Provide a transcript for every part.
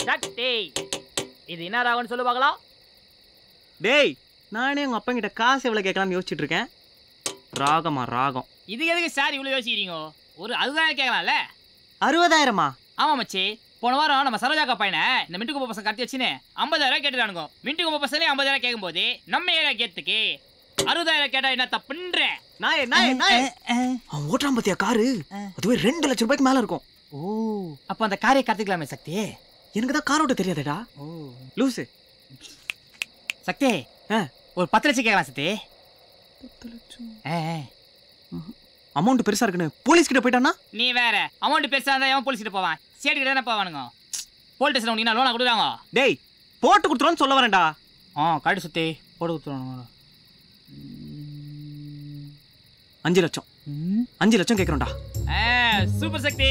சக்தி இது என்ன ராகம்னு சொல்லு பார்க்கலாம் டேய் நானே உங்க அப்பா கிட்ட காசு எவ்வளவு கேட்கலாம்னு யோசிச்சுட்டு இருக்கேன் ராகமா ராகம் இதுக்கு எதுக்கு சார் இவ்வளோ யோசிக்கிறீங்க ஒரு அதுதான் கேட்கலாம்ல அறுபதாயிரமா ஆமா மச்சி போன வாரம் நம்ம சரோஜாக்கா பையனை இந்த மின்ட்டு குப்பை பசங்க கட்டி வச்சுன்னு ஐம்பதாயிரம் கேட்டுட்டானுங்க மின்ட்டு குப்பை பசங்களே ஐம்பதாயிரம் கேட்கும்போது நம்ம ஏரியா கேத்துக்கு அறுபதாயிரம் கேட்டா என்ன தப்புன்ற நாயே நாயே நாயே அவன் ஓட்டுறான் பாத்தியா காரு அதுவே ரெண்டு லட்சம் ரூபாய்க்கு மேல இருக்கும் ஓ அப்ப அந்த காரியை கத்துக்கலாமே சக்தி எனக்கு தான் கார் ஓட்ட தெரியாதேடா ஓ லூசு சக்தி ஆ. ஒரு பத்து லட்சம் கேட்கலாம் சக்தி ஆ, ஆ. அமௌண்ட் பெருசா இருக்குன்னு போலீஸ் கிட்ட போயிட்டானா நீ வேற அமௌண்ட் பெருசா இருந்தா எவன் போலீஸ் கிட்ட போவான் சேட்டு கிட்ட தானே போவானுங்க போலீஸ் ஸ்டேஷன் உனக்கு லோனா கொடுக்குறாங்க டேய் போட்டு கொடுத்துருவோன்னு சொல்ல வரேன்டா ஆ கரெக்ட் சுத்தி போட்டு கொடுத்துருவானுங்க அஞ்சு லட்சம் அஞ்சு லட்சம் கேட்கறோம்டா ஆ சூப்பர் சக்தி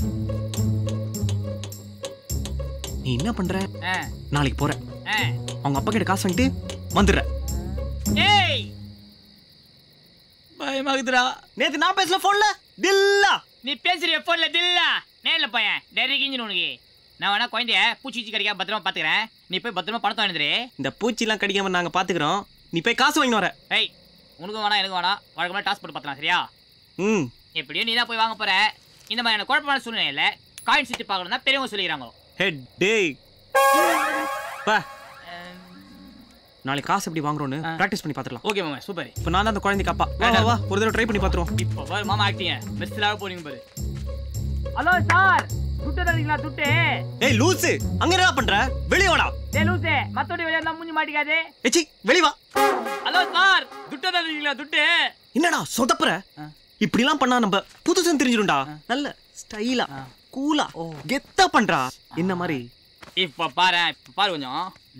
நீ என்ன பண்ற ஆ நாளைக்கு போற ஆ அவங்க அப்பா கிட்ட காசு வாங்கிட்டு வந்துடுற ஏய் பயமாகுதுடா நேத்து நான் பேசல போன்ல தில்லா நீ பேசுறிய போன்ல தில்லா நேர்ல பையன் டெரி கிஞ்சின் உனக்கு நான் வேணா குழந்தைய பூச்சி பூச்சி கடிக்காம பத்திரமா பாத்துக்கிறேன் நீ போய் பத்திரமா பணத்தை வாங்கிடுறே இந்த பூச்சிலாம் கடிக்காம நாங்க பாத்துக்கிறோம் நீ போய் காசு வாங்கிட்டு வர ஏய் உனக்கும் வேணாம் எனக்கு வேணாம் வழக்கமாக டாஸ் போட்டு பார்த்தலாம் சரியா ம் எப்படியும் நீ தான் போய் வாங்க போற இந்த மாதிரியான குழப்பமான சூழ்நிலையில காயின் சுத்தி பார்க்கணும் தான் பெரியவங்க சொல்லிக்கிறாங்க ஹெட் டேய் பா நாளைக்கு காசு எப்படி வாங்குறோன்னு ஆ. பிராக்டிஸ் பண்ணி பாத்துக்கலாம் ஓகே மாமா சூப்பர் இப்போ நான் தான் அந்த குழந்தைக்கு அப்பா வா வா, வா ஒரு தடவை ட்ரை பண்ணி பாத்துருவோம் இப்போ பாரு மாமா ஆக்டிங்க பெஸ்ட்லாக போறீங்க பாரு ஹலோ சார் துட்டு தரீங்களா துட்டு ஏய் லூசு அங்க என்ன பண்ற வெளிய வாடா டே லூசே மத்தோடி வெளியே இருந்தா மூஞ்சி மாட்டிக்காதே ஏச்சி வெளிய வா ஹலோ சார் துட்டு தரீங்களா துட்டு என்னடா சொதப்புற ஆ. இப்படிலாம் பண்ணா நம்ம புதுசுன்னு தெரிஞ்சிடும்டா ஆ. நல்ல ஸ்டைலா ஆ. கூலா ஓ. கெத்தா பண்றா என்ன மாதிரி இப்போ பாரு இப்போ பாரு கொஞ்சம்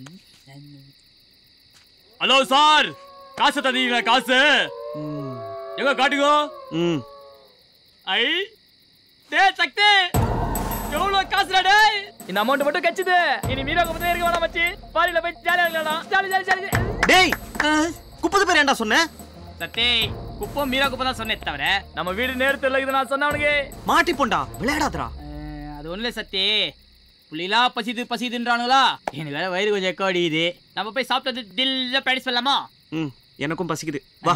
ஹலோ சார் காசு தரீங்களா காசு ம். எங்க காட்டுங்க ம் ஐ டே சக்தி எவ்வளவு காசுடா டேய் இந்த அமௌண்ட் மட்டும் கச்சுது இனி மீரா குப்பத்தே இருக்க வேணாம் மச்சி பாரில போய் ஜாலியா இருக்கலாம் ஜாலி ஜாலி ஜாலி டேய் குப்பத்து பேர் ஏன்டா சொன்ன சத்தே குப்பம் மீரா குப்பம் தான் சொன்னே தவிர நம்ம வீடு நேரத்தில் இது நான் சொன்னவனுக்கு மாட்டி போண்டா விளையாடாதடா அது ஒண்ணுல சத்தே புள்ளிலா பசிது பசிதுன்றானுங்களா எனக்கு வேற வயிறு கொஞ்சம் எக்கோ அடிக்குது நம்ம போய் சாப்பிட்டது தில்ல ப்ராக்டிஸ் பண்ணலாமா ம் எனக்கும் பசிக்குது வா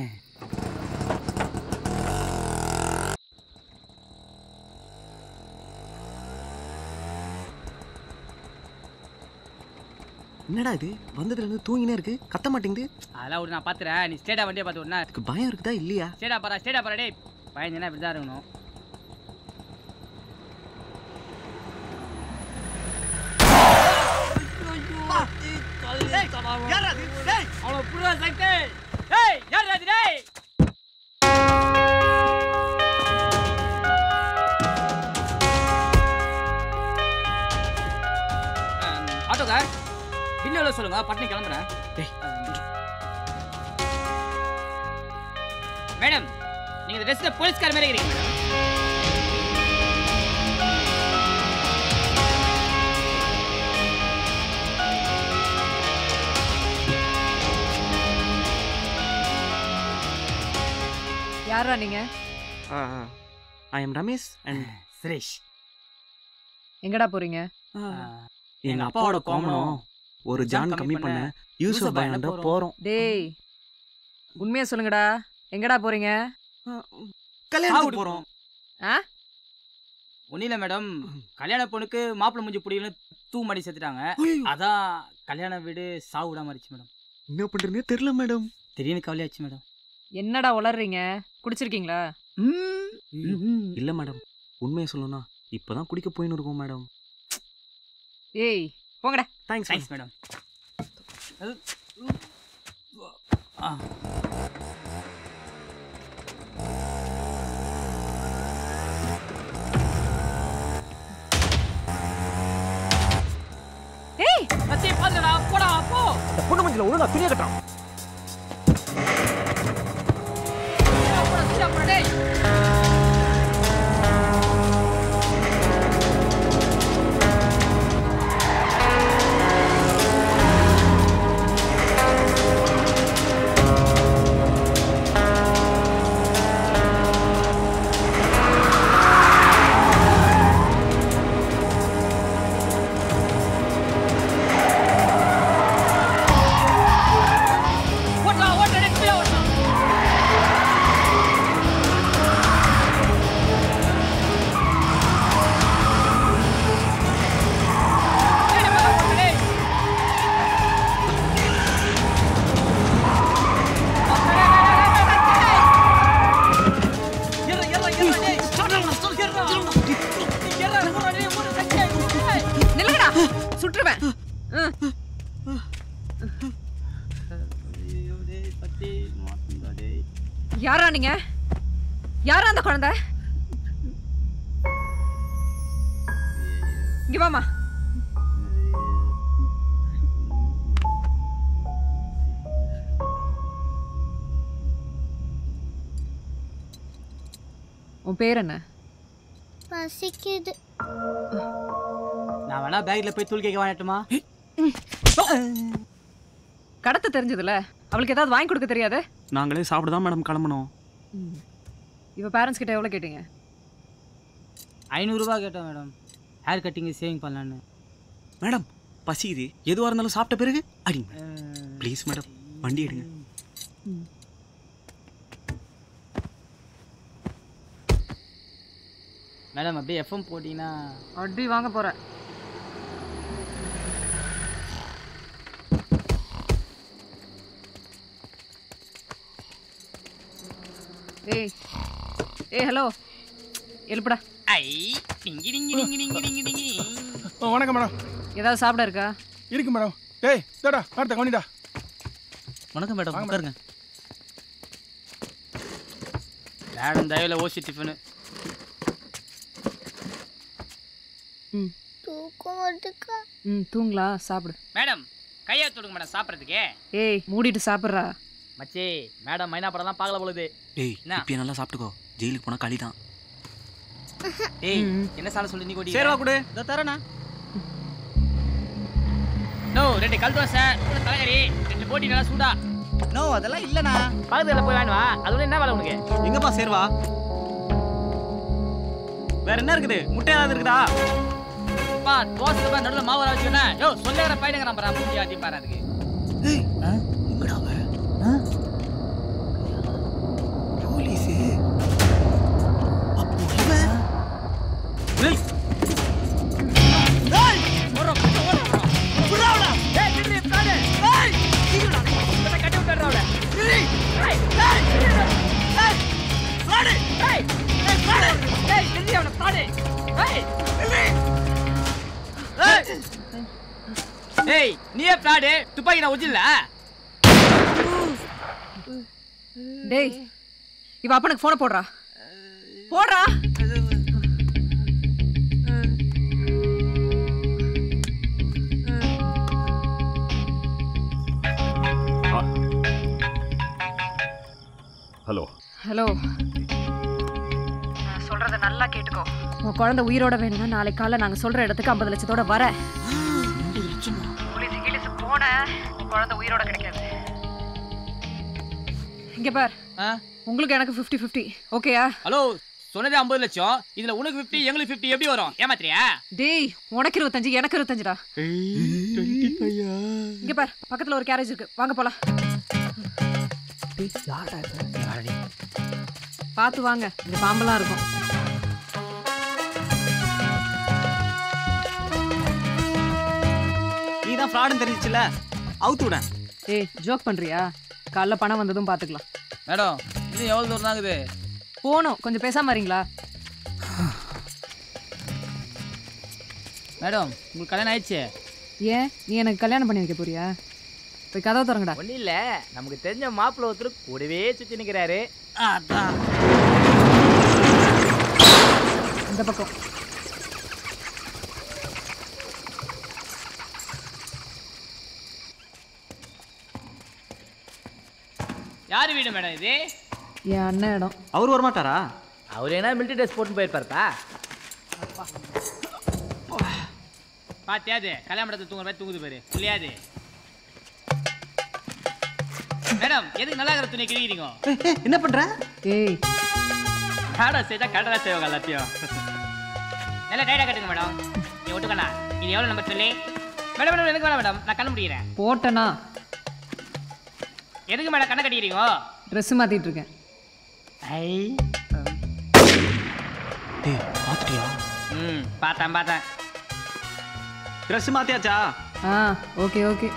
என்னடா இது வந்ததுல இருந்து தூங்கினே இருக்கு கத்த மாட்டேங்குது அதெல்லாம் விடு நான் பாத்துறேன் நீ ஸ்டேட்டா வண்டியை பார்த்து விடனா அதுக்கு பயம் இருக்குதா இல்லையா ஸ்டேட்டா பாரா ஸ்டேட்டா பாரா டேய் பயந்துனா இப்படி தான் இருக்கணும் அவனை புடுறா சக்தி ஏய் யார் அது டேய் ஆட்டோக்கார் பில்லு எவ்வளோ சொல்லுங்க பட்னி கிளம்புறேன் டேய் மேடம் நீங்க இந்த ட்ரெஸ்ல போலீஸ்கார மாதிரி இருக்கீங்க மேடம் யாரா நீங்க I am Ramesh and Suresh எங்கடா போறீங்க எங்க அப்பாவோட கோமணம் ஒரு ஜான் கம்மி பண்ண யூசுப் பயாண்ட போறோம் டேய் உண்மையா சொல்லுங்கடா எங்கடா போறீங்க கல்யாணத்துக்கு போறோம் ஆ ஒன்றும் இல்லை மேடம் கல்யாண பொண்ணுக்கு மாப்பிள்ளை மூஞ்சி பிடிக்கலன்னு தூ மாடி சேர்த்துட்டாங்க ஐயோ, அதான் கல்யாண வீடு சாவு விடாம இருந்துச்சு மேடம் என்ன பண்றதுனே தெரியல மேடம் திடீர்னு கவலையாச்சு மேடம் என்னடா உளறீங்க குடிச்சிருக்கீங்களா இல்ல மேடம் உண்மையை சொல்லணும்னா இப்பதான் குடிக்க போயின்னு இருக்கோம் மேடம் ஏய் போங்கடா தேங்க்ஸ் தேங்க்ஸ் மேடம் ஏய் கத்தி பாத்துடா போடா போ பொண்ணு மஞ்சள் ஒழுங்கா துணியை கட்டுறான் போடா சீடா போடா டேய் நீங்க யாரா அந்த குழந்தை இங்க வாமா உன் பேர் என்ன பசிக்குது நான் வேணா பேக்ல போய் தூள் கேட்க வாங்கட்டுமா கடத்த தெரிஞ்சதுல அவளுக்கு ஏதாவது வாங்கி கொடுக்க தெரியாது நாங்களே சாப்பிட தான் மேடம் கிளம்பணும் இவ பேரண்ட்ஸ் கிட்ட எவ்வளவு கேட்டீங்க ஐநூறுரூவா கேட்டோம் மேடம் ஹேர் கட்டிங்கு சேவிங் பண்ணலான்னு மேடம் பசிக்குது எதுவாக இருந்தாலும் சாப்பிட்ட பிறகு அடிங்க ப்ளீஸ் மேடம் வண்டி எடுங்க மேடம் அப்படியே எஃப்எம் போட்டிங்கன்னா அடி வாங்க போற ஏய் ஏய் ஹலோ எழுப்புடா ஐ டிங்கி டிங்கி டிங்கி டிங்கி டிங்கி டிங்கி ஓ வணக்கம் மேடம் ஏதாவது சாப்பிட இருக்கா இருக்கு மேடம் டேய் தேடா கார்த்த கவனிடா வணக்கம் மேடம் உட்காருங்க மேடம் தயவில் ஓசி டிஃபனு ம் தூக்கம் வருதுக்கா ம் தூங்கலாம் சாப்பிடு மேடம் கையை தொடுங்க மேடம் சாப்பிட்றதுக்கு ஏய் மூடிட்டு சாப்பிட்றா மச்சி மேடம் மைனா படம்லாம் பார்க்கல பொழுது டேய் என்ன? இப்பயே நல்லா சாப்பிட்டுக்கோ ஜெயிலுக்கு போனால் களி தான் ஏய் ம். என்ன சாப்பிட சொல்லி நீ கொடி சரிவா கொடு இதோ தரேண்ணா நோ ரெண்டு கல் தோசை மூணு தலைகறி ரெண்டு போட்டி நல்லா சூடா நோ அதெல்லாம் இல்லைண்ணா பக்கத்துல போய் வாங்கி வா அது என்ன வேலை உனக்கு எங்கப்பா சேர்வா வேற என்ன இருக்குது முட்டை ஏதாவது இருக்குதா பா தோசை பா நடுவில் மாவு வர வச்சுக்கோண்ணே யோ சொல்லுகிற பையனுங்க நம்ம மூஞ்சி ஆத்தி பாரு அதுக்கு எங்கடா அவ போலீஸ் அப்போ இவன் ஏய் ஓடுறா, ஓடுறா, ஓடுறா. ஏய் நில்லு காடு ஏய் சீக்கிரம்டா இவனை கட்டி விட்டுறா அவளை ஏய் ஏய் ஏய் ஏய் காடு ஏய் ஏய் காடு ஏய் நில்லு அவனை காடு ஏய் நில்லு ஏய் ஏய் நீயே பிராடு துப்பாக்கி நான் உச்சில்ல டேய் இவ அப்பனுக்கு போனை போடுறா போடுறா ஹலோ ஹலோ நான் சொல்றத நல்லா கேட்டுக்கோ உன் குழந்தை உயிரோட வேணும்னா நாளைக்கு காலைல நாங்க சொல்ற இடத்துக்கு ஐம்பது லட்சத்தோட வர போலீஸ் கீலீஸ் போன உன் குழந்தை உயிரோட கிடைக்காது இங்க பார் ஆ? உங்களுக்கு எனக்கு ஃபிஃப்டி ஃபிஃப்டி ஓகேயா ஹலோ சொன்னதே ஐம்பது லட்சம் இதுல உனக்கு ஃபிஃப்டி எங்களுக்கு ஃபிஃப்டி எப்படி வரும் ஏமாத்திரியா டேய் உனக்கு இருபத்தஞ்சு எனக்கு இருபத்தஞ்சுடா இங்க பார் பக்கத்துல ஒரு கேரேஜ் இருக்கு வாங்க போலாம் பார்த்து வாங்க இந்த பாம்பெல்லாம் இருக்கும் நீ தான் ஃப்ராடுன்னு தெரிஞ்சிச்சுல அவுத்து விட ஏய் ஜோக் பண்றியா காலைல பணம் வந்ததும் பாத்துக்கலாம் மேடம் இன்னும் எவ்வளவு தூரம் ஆகுது போகணும் கொஞ்சம் பேசாம வரீங்களா மேடம் உங்களுக்கு கல்யாணம் ஆயிடுச்சு ஏன் நீ எனக்கு கல்யாணம் பண்ணி வைக்க போறியா போய் கதவை திறங்கடா ஒன்றும் இல்லை நமக்கு தெரிஞ்ச மாப்பிள்ளை ஒருத்தர் கூடவே சுற்றி நிற்கிறாரு அதான் இந்த பக்கம் யார் வீடு மேடம் இது என் அண்ணன் இடம் அவர் வரமாட்டாரா அவர் என்ன மிலிட்டரி ட்ரெஸ் போட்டு போயிருப்பாருப்பா பாத்தியாது கல்யாண மண்டபத்தில் தூங்குற மாதிரி தூங்குது பாரு இல்லையாது மேடம் எதுக்கு நல்லா இருக்கிற துணி கிழிக்கிறீங்க ஏய், ஏய், என்ன பண்ற ஏய் காடா செய்தா கடலை செய்வாங்க எல்லாத்தையும் நல்லா டைட்டாக கட்டுங்க மேடம் நீ ஒட்டுக்கண்ணா இது எவ்வளோ நம்பர் சொல்லி மேடம் மேடம் எனக்கு வேணாம் மேடம் நான் கண்ண முடிக்கிறேன் போட்டனா எதுக்கு மேடம் கண்ணை கட்டிக்கிறீங்க ட்ரெஸ் மாத்திட்டு இருக்கேன் ஐ டேய் பாத்துட்டியா ம் பார்த்தேன் பார்த்தேன் ட்ரெஸ் மாத்தியாச்சா ஆ ஓகே ஓகே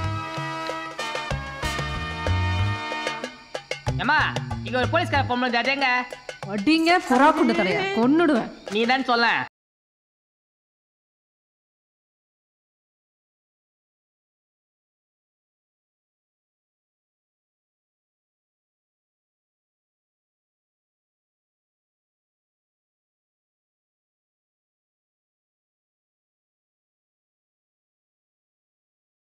ஏம்மா இங்க ஒரு போலீஸ்கார பொம்பளை அது எங்க அடிங்க புறா கொண்டு தலையா கொன்னுடுவேன் நீ தான் சொல்ல